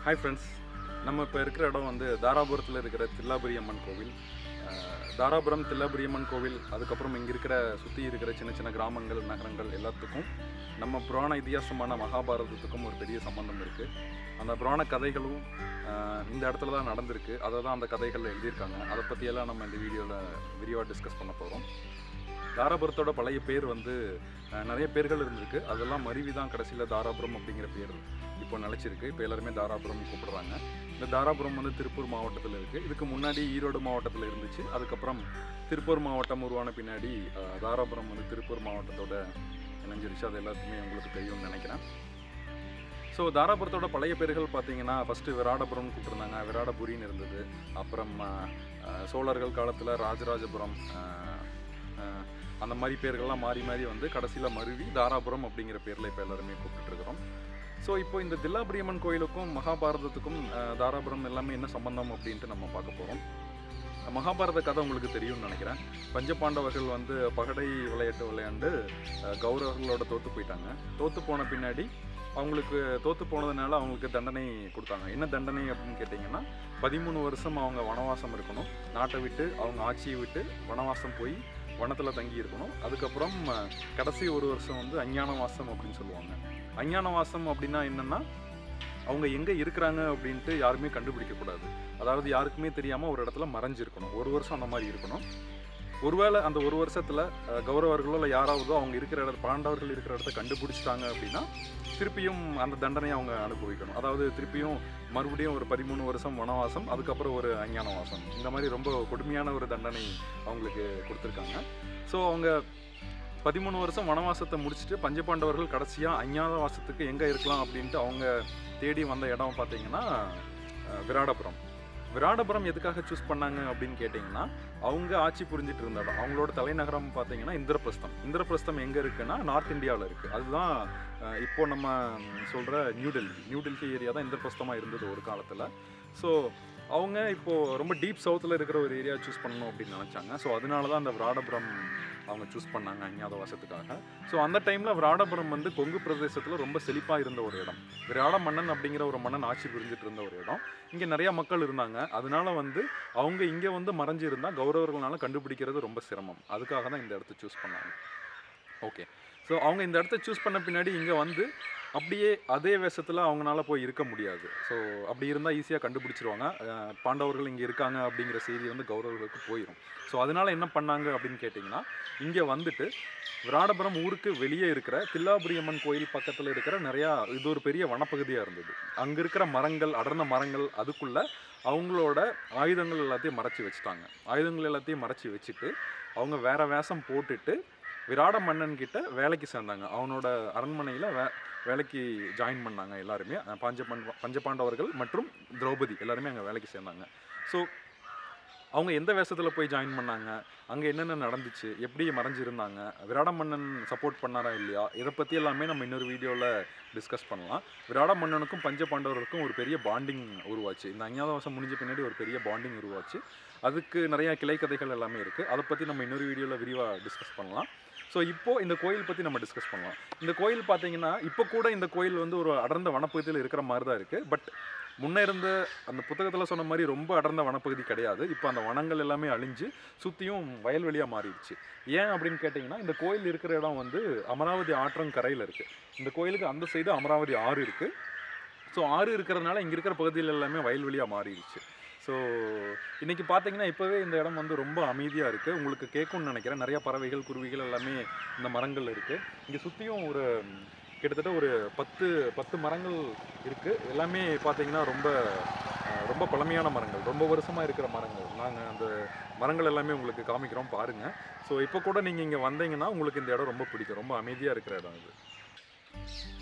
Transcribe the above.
hi friends நம்ம இப்போ இருக்கிற இடம் வந்து தாராபுரத்தில் இருக்கிற தில்லாபுரி அம்மன் கோவில் அஹ், தாராபுரம் தில்லாபுரி அம்மன் கோவில் அதுக்கப்புறம் இங்கே இருக்கிற சுற்றி இருக்கிற சின்ன சின்ன கிராமங்கள் நகரங்கள் எல்லாத்துக்கும் நம்ம புராண இதிகாசமான மகாபாரதத்துக்கும் ஒரு பெரிய சம்பந்தம் இருக்குது அந்த புராண கதைகளும் அஹ், இந்த இடத்துல தான் நடந்திருக்கு அதை தான் அந்த கதைகளில் எழுதியிருக்காங்க அதை பற்றியெல்லாம் நம்ம இந்த வீடியோவில் விரிவாக டிஸ்கஸ் பண்ண போகிறோம் தாராபுரத்தோட பழைய பேர் வந்து அஹ், நிறைய பேர்கள் இருந்திருக்கு அதெல்லாம் மருவி தான் கடைசியில் தாராபுரம் அப்படிங்கிற பேர் இப்போ நிலச்சிருக்கு இப்போ எல்லாருமே தாராபுரம் கூப்பிடுறாங்க இந்த தாராபுரம் வந்து திருப்பூர் மாவட்டத்தில் இருக்குது இதுக்கு முன்னாடி ஈரோடு மாவட்டத்தில் இருந்துச்சு அதுக்கப்புறம் திருப்பூர் மாவட்டம் உருவான பின்னாடி அஹ், தாராபுரம் வந்து திருப்பூர் மாவட்டத்தோட இணைஞ்சிருச்சு அது எல்லாத்துக்குமே உங்களுக்கு தெரியும்னு நினைக்கிறேன் ஸோ தாராபுரத்தோட பழைய பேர்கள் பார்த்தீங்கன்னா ஃபஸ்ட்டு விராடபுரம் கூப்பிட்டுருந்தாங்க விராடபுரின்னு இருந்தது அப்புறம் அஹ், அஹ், சோழர்கள் காலத்தில் ராஜராஜபுரம் அஹ், அஹ், அந்த மாதிரி பேர்கள்லாம் மாறி மாறி வந்து கடைசியில் மருவி தாராபுரம் அப்படிங்கிற பேரில் இப்போ எல்லாருமே கூப்பிட்டுருக்குறோம் ஸோ இப்போ இந்த தில்லாபுரியம்மன் கோயிலுக்கும் மகாபாரதத்துக்கும் அஹ், தாராபுரம் எல்லாமே என்ன சம்பந்தம் அப்படின்ட்டு நம்ம பார்க்க போகிறோம் மகாபாரத கதை உங்களுக்கு தெரியும்னு நினைக்கிறேன் பஞ்சபாண்டவர்கள் வந்து பகடை விளையாட்டு விளையாண்டு அஹ், கௌரவர்களோட தோற்று போயிட்டாங்க தோற்று போன பின்னாடி அவங்களுக்கு தோற்று போனதுனால அவங்களுக்கு தண்டனை கொடுத்தாங்க என்ன தண்டனை அப்படின்னு கேட்டிங்கன்னா பதிமூணு வருஷம் அவங்க வனவாசம் இருக்கணும் நாட்டை விட்டு அவங்க ஆட்சியை விட்டு வனவாசம் போய் வனத்தில் தங்கி இருக்கணும் அதுக்கப்புறம் அஹ், கடைசி ஒரு வருஷம் வந்து அஞ்ஞான வாசம் அப்படின்னு சொல்லுவாங்க அஞ்ஞான வாசம் அப்படின்னா என்னென்னா அவங்க எங்கே இருக்கிறாங்க அப்படின்ட்டு யாருமே கண்டுபிடிக்கக்கூடாது அதாவது யாருக்குமே தெரியாமல் ஒரு இடத்துல மறைஞ்சிருக்கணும் ஒரு வருஷம் அந்த மாதிரி இருக்கணும் ஒருவேளை அந்த ஒரு வருஷத்தில் கௌரவர்களோ இல்லை யாராவதோ அவங்க இருக்கிற இடத்த பாண்டவர்கள் இருக்கிற இடத்த கண்டுபிடிச்சிட்டாங்க அப்படின்னா திருப்பியும் அந்த தண்டனையை அவங்க அனுபவிக்கணும் அதாவது திருப்பியும் மறுபடியும் ஒரு பதிமூணு வருஷம் வனவாசம் அதுக்கப்புறம் ஒரு அஞ்ஞான வாசம் இந்த மாதிரி ரொம்ப கொடுமையான ஒரு தண்டனை அவங்களுக்கு கொடுத்துருக்காங்க ஸோ அவங்க பதிமூணு வருஷம் வனவாசத்தை முடிச்சுட்டு பஞ்சபாண்டவர்கள் கடைசியாக அஞ்ஞான வாசத்துக்கு எங்கே இருக்கலாம் அப்படின்ட்டு அவங்க தேடி வந்த இடம் பார்த்தீங்கன்னா அஹ், விராடபுரம் விராடபுரம் எதுக்காக சூஸ் பண்ணாங்க அப்படின்னு கேட்டிங்கன்னா அவங்க ஆட்சி புரிஞ்சிட்டு இருந்த இடம் அவங்களோட தலைநகரம் பார்த்தீங்கன்னா இந்திரபிரஸ்தம் இந்திரபிரஸ்தம் எங்கே இருக்குன்னா நார்த் இந்தியாவில் இருக்குது அதுதான் அஹ், இப்போ நம்ம சொல்கிற New Delhi New Delhi area தான் இந்திரபிரஸ்தமாக இருந்தது ஒரு காலத்தில் ஸோ அவங்க இப்போது ரொம்ப டீப் சவுத்தில் இருக்கிற ஒரு ஏரியா சூஸ் பண்ணணும் அப்படின்னு நினச்சாங்க ஸோ அதனால தான் அந்த விராடபுரம் அவங்க சூஸ் பண்ணாங்க அஞ்ஞாத வாசத்துக்காக ஸோ அந்த டைமில் விராடபுரம் வந்து கொங்கு பிரதேசத்தில் ரொம்ப செழிப்பாக இருந்த ஒரு இடம் விராட மன்னன் அப்படிங்கிற ஒரு மன்னன் ஆட்சி புரிஞ்சிட்டு இருந்த ஒரு இடம் இங்கே நிறைய மக்கள் இருந்தாங்க அதனால வந்து அவங்க இங்கே வந்து மறைஞ்சு இருந்தால் கௌரவர்களால கண்டுபிடிக்கிறது ரொம்ப சிரமம் அதுக்காக தான் இந்த இடத்த சூஸ் பண்ணாங்க ஓகே ஸோ அவங்க இந்த இடத்த சூஸ் பண்ண பின்னாடி இங்கே வந்து அப்படியே அதே வேஷத்தில் அவங்களால போய் இருக்க முடியாது ஸோ அப்படி இருந்தால் ஈஸியாக கண்டுபிடிச்சிருவாங்க அஹ் பாண்டவர்கள் இங்கே இருக்காங்க அப்படிங்கிற செய்தி வந்து கௌரவர்களுக்கு போயிடும் ஸோ அதனால் என்ன பண்ணாங்க அப்படின்னு கேட்டிங்கன்னா இங்கே வந்துட்டு விராடபுரம் ஊருக்கு வெளியே இருக்கிற தில்லாபுரியம்மன் கோயில் பக்கத்தில் இருக்கிற நிறையா இது ஒரு பெரிய வனப்பகுதியாக இருந்தது அங்கே இருக்கிற மரங்கள் அடர்ந்த மரங்கள் அதுக்குள்ளே அவங்களோட ஆயுதங்கள் எல்லாத்தையும் மறைச்சி வச்சுட்டாங்க ஆயுதங்கள் எல்லாத்தையும் மறைச்சி வச்சுட்டு அவங்க வேற வேஷம் போட்டுட்டு விராட மன்னன் கிட்ட வேலைக்கு சேர்ந்தாங்க அவனோட அரண்மனையில் வே வேலைக்கு ஜாயின் பண்ணாங்க எல்லாருமே அஹ் பஞ்சபண்ட பஞ்சபாண்டவர்கள் மற்றும் திரௌபதி எல்லாருமே அங்கே வேலைக்கு சேர்ந்தாங்க ஸோ அவங்க எந்த வேஷத்தில் போய் ஜாயின் பண்ணாங்க அங்கே என்னென்ன நடந்துச்சு எப்படி மறைஞ்சிருந்தாங்க விராட மன்னன் சப்போர்ட் பண்ணாரா இல்லையா இதை பற்றி எல்லாமே நம்ம இன்னொரு வீடியோவில் டிஸ்கஸ் பண்ணலாம் விராட மன்னனுக்கும் பஞ்ச பாண்டவர்களுக்கும் ஒரு பெரிய பாண்டிங் உருவாச்சு இந்த அஞ்ஞாதவாசம் முடிஞ்ச பின்னாடி ஒரு பெரிய பாண்டிங் உருவாச்சு அதுக்கு நிறைய கிளை கதைகள் எல்லாமே இருக்குது அதை பற்றி நம்ம இன்னொரு வீடியோவில் விரிவாக டிஸ்கஸ் பண்ணலாம் ஸோ இப்போது இந்த கோயில் பற்றி நம்ம டிஸ்கஸ் பண்ணலாம் இந்த கோயில் பார்த்தீங்கன்னா இப்போ கூட இந்த கோயில் வந்து ஒரு அடர்ந்த வனப்பகுதியில் இருக்கிற மாதிரி தான் இருக்குது பட் முன்னே இருந்த அந்த புத்தகத்தில் சொன்ன மாதிரி ரொம்ப அடர்ந்த வனப்பகுதி கிடையாது இப்போ அந்த வனங்கள் எல்லாமே அழிஞ்சு சுற்றியும் வயல்வெளியாக மாறிடுச்சு ஏன் அப்படின்னு கேட்டிங்கன்னா இந்த கோயில் இருக்கிற இடம் வந்து அமராவதி ஆற்றங்கரையில் இருக்குது இந்த கோயிலுக்கு அந்த சைடு அமராவதி ஆறு இருக்குது ஸோ ஆறு இருக்கிறதுனால இங்கே இருக்கிற பகுதியில் எல்லாமே வயல்வெளியாக மாறிடுச்சு ஸோ இன்றைக்கி பார்த்தீங்கன்னா இப்போவே இந்த இடம் வந்து ரொம்ப அமைதியாக இருக்குது உங்களுக்கு கேட்கும்னு நினைக்கிறேன் நிறைய பறவைகள் குருவிகள் எல்லாமே இந்த மரங்கள் இருக்குது இங்கே சுற்றியும் ஒரு ம், கிட்டத்தட்ட ஒரு பத்து பத்து மரங்கள் இருக்குது எல்லாமே பார்த்தீங்கன்னா ரொம்ப அஹ், ரொம்ப பழமையான மரங்கள் ரொம்ப வருஷமாக இருக்கிற மரங்கள் நாங்கள் அந்த மரங்கள் எல்லாமே உங்களுக்கு காமிக்கிறோம் பாருங்கள் ஸோ இப்போ கூட நீங்கள் இங்கே வந்தீங்கன்னா உங்களுக்கு இந்த இடம் ரொம்ப பிடிக்கும் ரொம்ப அமைதியாக இருக்கிற இடம் இது